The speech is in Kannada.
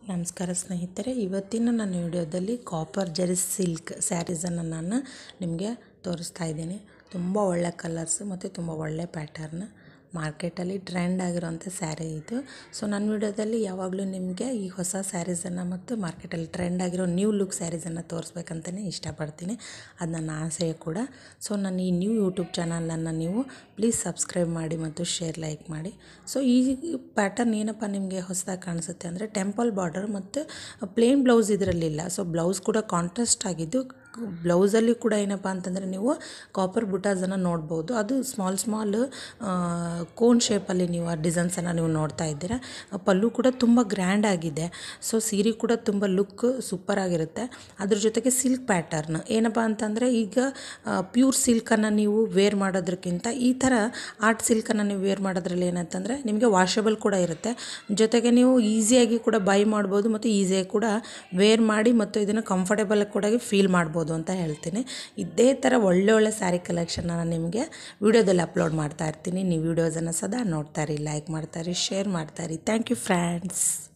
ನಮಸ್ಕಾರ ಸ್ನೇಹಿತರೆ ಇವತ್ತಿನ ನನ್ನ ವಿಡಿಯೋದಲ್ಲಿ ಕಾಪರ್ ಜರಿ ಸಿಲ್ಕ್ ಸ್ಯಾರೀಸನ್ನು ನಾನು ನಿಮಗೆ ತೋರಿಸ್ತಾ ಇದ್ದೀನಿ ತುಂಬ ಒಳ್ಳೆ ಕಲರ್ಸ್ ಮತ್ತು ತುಂಬ ಒಳ್ಳೆ ಪ್ಯಾಟರ್ನ್ ಮಾರ್ಕೆಟಲ್ಲಿ ಟ್ರೆಂಡ್ ಆಗಿರೋಂಥ ಸ್ಯಾರಿ ಇದು ಸೊ ನನ್ನ ವಿಡಿಯೋದಲ್ಲಿ ಯಾವಾಗಲೂ ನಿಮಗೆ ಈ ಹೊಸ ಸ್ಯಾರೀಸನ್ನು ಮತ್ತು ಮಾರ್ಕೆಟಲ್ಲಿ ಟ್ರೆಂಡ್ ಆಗಿರೋ ನ್ಯೂ ಲುಕ್ ಸ್ಯಾರೀಸನ್ನು ತೋರಿಸ್ಬೇಕಂತಲೇ ಇಷ್ಟಪಡ್ತೀನಿ ಅದು ನನ್ನ ಆಸೆ ಕೂಡ ಸೊ ನನ್ನ ಈ ನ್ಯೂ ಯೂಟ್ಯೂಬ್ ಚಾನಲನ್ನು ನೀವು ಪ್ಲೀಸ್ ಸಬ್ಸ್ಕ್ರೈಬ್ ಮಾಡಿ ಮತ್ತು ಶೇರ್ ಲೈಕ್ ಮಾಡಿ ಸೊ ಈ ಪ್ಯಾಟರ್ನ್ ಏನಪ್ಪ ನಿಮಗೆ ಹೊಸದಾಗಿ ಕಾಣಿಸುತ್ತೆ ಅಂದರೆ ಟೆಂಪಲ್ ಬಾರ್ಡರ್ ಮತ್ತು ಪ್ಲೇನ್ ಬ್ಲೌಸ್ ಇದರಲ್ಲಿಲ್ಲ ಸೊ ಬ್ಲೌಸ್ ಕೂಡ ಕಾಂಟ್ರಾಸ್ಟ್ ಆಗಿದ್ದು ಬ್ಲೌಸಲ್ಲಿ ಕೂಡ ಏನಪ್ಪ ಅಂತಂದರೆ ನೀವು ಕಾಪರ್ ಬುಟಾಸನ್ನು ನೋಡ್ಬೋದು ಅದು ಸ್ಮಾಲ್ ಸ್ಮಾಲ್ ಕೋನ್ ಶೇಪಲ್ಲಿ ನೀವು ಆ ಡಿಸೈನ್ಸನ್ನು ನೀವು ನೋಡ್ತಾ ಇದ್ದೀರಾ ಪಲ್ಲು ಕೂಡ ತುಂಬ ಗ್ರ್ಯಾಂಡ್ ಆಗಿದೆ ಸೊ ಸೀರೆ ಕೂಡ ತುಂಬ ಲುಕ್ ಸೂಪರ್ ಆಗಿರುತ್ತೆ ಅದ್ರ ಜೊತೆಗೆ ಸಿಲ್ಕ್ ಪ್ಯಾಟರ್ನ್ ಏನಪ್ಪ ಅಂತಂದರೆ ಈಗ ಪ್ಯೂರ್ ಸಿಲ್ಕನ್ನು ನೀವು ವೇರ್ ಮಾಡೋದಕ್ಕಿಂತ ಈ ಥರ ಆರ್ಟ್ ಸಿಲ್ಕನ್ನು ನೀವು ವೇರ್ ಮಾಡೋದ್ರಲ್ಲಿ ಏನಂತಂದರೆ ನಿಮಗೆ ವಾಷಬಲ್ ಕೂಡ ಇರುತ್ತೆ ಜೊತೆಗೆ ನೀವು ಈಸಿಯಾಗಿ ಕೂಡ ಬೈ ಮಾಡ್ಬೋದು ಮತ್ತು ಈಸಿಯಾಗಿ ಕೂಡ ವೇರ್ ಮಾಡಿ ಮತ್ತು ಇದನ್ನು ಕಂಫರ್ಟೇಬಲ್ ಕೂಡ ಫೀಲ್ ಮಾಡ್ಬೋದು ಅಂತ ಹೇಳ್ತೀನಿ ಇದೇ ಥರ ಒಳ್ಳೆ ಒಳ್ಳೆ ಸ್ಯಾರಿ ಕಲೆಕ್ಷನ್ ನಾನು ನಿಮಗೆ ವಿಡಿಯೋದಲ್ಲಿ ಅಪ್ಲೋಡ್ ಮಾಡ್ತಾ ಇರ್ತೀನಿ ನೀವು ವಿಡಿಯೋಸನ್ನು ಸದಾ ನೋಡ್ತಾ ಇರಿ ಲೈಕ್ ಮಾಡ್ತಾ ಇರಿ ಶೇರ್ ಮಾಡ್ತಾ ಇರಿ ಥ್ಯಾಂಕ್ ಯು ಫ್ರೆಂಡ್ಸ್